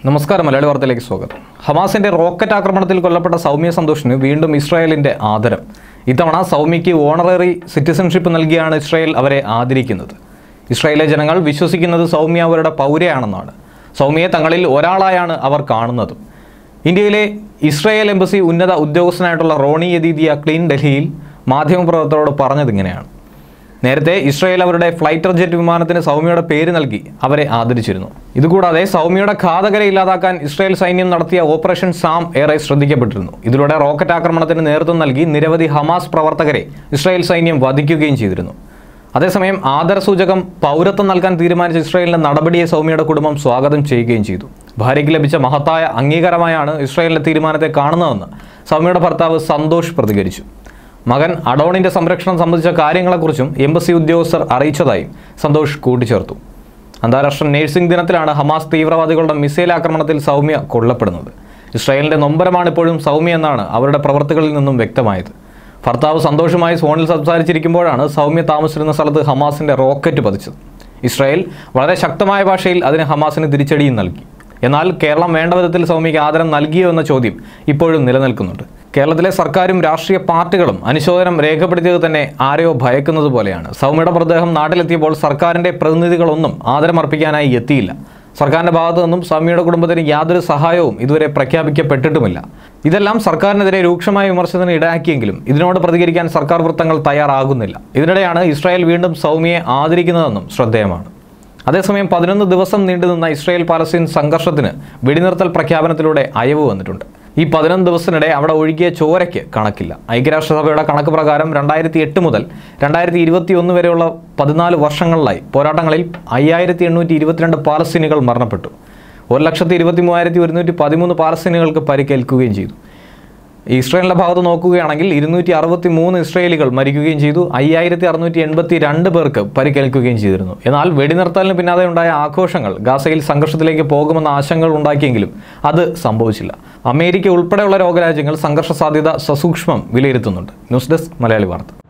നമസ്കാരം മലയാളി വാർത്തയിലേക്ക് സ്വാഗതം ഹമാസിന്റെ റോക്കറ്റ് ആക്രമണത്തിൽ കൊല്ലപ്പെട്ട സൗമ്യ സന്തോഷിന് വീണ്ടും ഇസ്രായേലിന്റെ ആദരം ഇത്തവണ സൗമ്യയ്ക്ക് ഓണററി സിറ്റിസൺഷിപ്പ് നൽകിയാണ് ഇസ്രായേൽ അവരെ ആദരിക്കുന്നത് ഇസ്രായേലിലെ ജനങ്ങൾ വിശ്വസിക്കുന്നത് സൗമ്യ അവരുടെ പൗരയാണെന്നാണ് സൗമ്യയെ തങ്ങളിൽ ഒരാളായാണ് അവർ കാണുന്നതും ഇന്ത്യയിലെ ഇസ്രായേൽ എംബസി ഉന്നത ഉദ്യോഗസ്ഥനായിട്ടുള്ള റോണി യദീദിയ ക്ലീൻ ഡൽഹിയിൽ മാധ്യമപ്രവർത്തകരോട് പറഞ്ഞതിങ്ങനെയാണ് നേരത്തെ ഇസ്രായേൽ അവരുടെ ഫ്ലൈറ്റർ ജെറ്റ് വിമാനത്തിന് സൗമ്യയുടെ പേര് നൽകി അവരെ ആദരിച്ചിരുന്നു ഇതുകൂടാതെ സൗമ്യയുടെ ഘാതകരെ ഇല്ലാതാക്കാൻ ഇസ്രായേൽ സൈന്യം നടത്തിയ ഓപ്പറേഷൻ സാം ഏറെ ശ്രദ്ധിക്കപ്പെട്ടിരുന്നു ഇതിലൂടെ റോക്കറ്റ് ആക്രമണത്തിന് നേതൃത്വം നൽകി നിരവധി ഹമാസ് പ്രവർത്തകരെ ഇസ്രായേൽ സൈന്യം വധിക്കുകയും ചെയ്തിരുന്നു അതേസമയം ആദരസൂചകം പൗരത്വം നൽകാൻ തീരുമാനിച്ച ഇസ്രായേലിന്റെ നടപടിയെ സൗമ്യയുടെ കുടുംബം സ്വാഗതം ചെയ്യുകയും ചെയ്തു ഭാര്യയ്ക്ക് ലഭിച്ച മഹത്തായ അംഗീകാരമായാണ് ഇസ്രായേലിന്റെ തീരുമാനത്തെ കാണുന്നതെന്ന് സൗമ്യയുടെ ഭർത്താവ് സന്തോഷ് പ്രതികരിച്ചു മകൻ അഡോണിന്റെ സംരക്ഷണം സംബന്ധിച്ച കാര്യങ്ങളെക്കുറിച്ചും എംബസി ഉദ്യോഗസ്ഥർ അറിയിച്ചതായും സന്തോഷ് കൂട്ടിച്ചേർത്തു അന്താരാഷ്ട്ര നഴ്സിംഗ് ദിനത്തിലാണ് ഹമാസ് തീവ്രവാദികളുടെ മിസൈൽ ആക്രമണത്തിൽ സൗമ്യ കൊല്ലപ്പെടുന്നത് ഇസ്രായേലിന്റെ നൊമ്പരമാണ് ഇപ്പോഴും സൗമ്യ എന്നാണ് അവരുടെ പ്രവർത്തികളിൽ നിന്നും വ്യക്തമായത് ഭർത്താവ് സന്തോഷമായി ഫോണിൽ സംസാരിച്ചിരിക്കുമ്പോഴാണ് സൗമ്യ താമസിച്ചിരുന്ന സ്ഥലത്ത് ഹമാസിന്റെ റോക്കറ്റ് പതിച്ചത് ഇസ്രായേൽ വളരെ ശക്തമായ ഭാഷയിൽ അതിന് ഹമാസിന് തിരിച്ചടിയും നൽകി എന്നാൽ കേരളം വേണ്ട വിധത്തിൽ സൗമ്യയ്ക്ക് ആദരം നൽകിയോ എന്ന ചോദ്യം ഇപ്പോഴും നിലനിൽക്കുന്നുണ്ട് കേരളത്തിലെ സർക്കാരും രാഷ്ട്രീയ പാർട്ടികളും അനുശോചനം രേഖപ്പെടുത്തിയത് തന്നെ ആരെയോ ഭയക്കുന്നത് പോലെയാണ് സൗമ്യയുടെ മൃതദേഹം നാട്ടിലെത്തിയപ്പോൾ സർക്കാരിന്റെ പ്രതിനിധികളൊന്നും ആദരമർപ്പിക്കാനായി എത്തിയില്ല സർക്കാരിന്റെ ഭാഗത്തു നിന്നും സൗമ്യയുടെ കുടുംബത്തിന് യാതൊരു സഹായവും ഇതുവരെ പ്രഖ്യാപിക്കപ്പെട്ടിട്ടുമില്ല ഇതെല്ലാം സർക്കാരിനെതിരെ രൂക്ഷമായ വിമർശനത്തിന് ഇടയാക്കിയെങ്കിലും ഇതിനോട് പ്രതികരിക്കാൻ സർക്കാർ വൃത്തങ്ങൾ തയ്യാറാകുന്നില്ല ഇതിനിടെയാണ് ഇസ്രായേൽ വീണ്ടും സൗമ്യയെ ആദരിക്കുന്നതെന്നും ശ്രദ്ധേയമാണ് അതേസമയം പതിനൊന്ന് ദിവസം നീണ്ടുനിന്ന ഇസ്രായേൽ പാലസ്തീൻ സംഘർഷത്തിന് വെടിനിർത്തൽ പ്രഖ്യാപനത്തിലൂടെ അയവ് വന്നിട്ടുണ്ട് ഈ പതിനൊന്ന് ദിവസത്തിനിടെ അവിടെ ഒഴുകിയ ചോരയ്ക്ക് കണക്കില്ല ഐക്യരാഷ്ട്രസഭയുടെ കണക്ക് പ്രകാരം രണ്ടായിരത്തി എട്ട് മുതൽ രണ്ടായിരത്തി ഇരുപത്തി ഒന്ന് വരെയുള്ള പതിനാല് വർഷങ്ങളിലായി പോരാട്ടങ്ങളിൽ അയ്യായിരത്തി എണ്ണൂറ്റി ഇരുപത്തിരണ്ട് പാലസ്തീനികൾ മരണപ്പെട്ടു ഒരു ലക്ഷത്തി ഇരുപത്തി മൂവായിരത്തി ഒരുന്നൂറ്റി പതിമൂന്ന് പാലസ്തീനികൾക്ക് പരിക്കേൽക്കുകയും ചെയ്തു ഇസ്രായേലിന്റെ ഭാഗത്ത് നോക്കുകയാണെങ്കിൽ ഇരുന്നൂറ്റി അറുപത്തി മൂന്ന് ഇസ്രായേലികൾ മരിക്കുകയും ചെയ്തു അയ്യായിരത്തി അറുന്നൂറ്റി എൺപത്തി രണ്ട് പേർക്ക് പരിക്കേൽക്കുകയും ചെയ്തിരുന്നു എന്നാൽ വെടിനിർത്തലിന് പിന്നാലെ ഉണ്ടായ ആഘോഷങ്ങൾ ഗാസയിൽ സംഘർഷത്തിലേക്ക് പോകുമെന്ന ആശങ്കകൾ ഉണ്ടാക്കിയെങ്കിലും അത് സംഭവിച്ചില്ല അമേരിക്ക ഉൾപ്പെടെയുള്ള ലോകരാജ്യങ്ങൾ സംഘർഷ സാധ്യത സസൂക്ഷ്മം വിലയിരുത്തുന്നുണ്ട് ന്യൂസ് ഡെസ്ക് മലയാളി വാർത്ത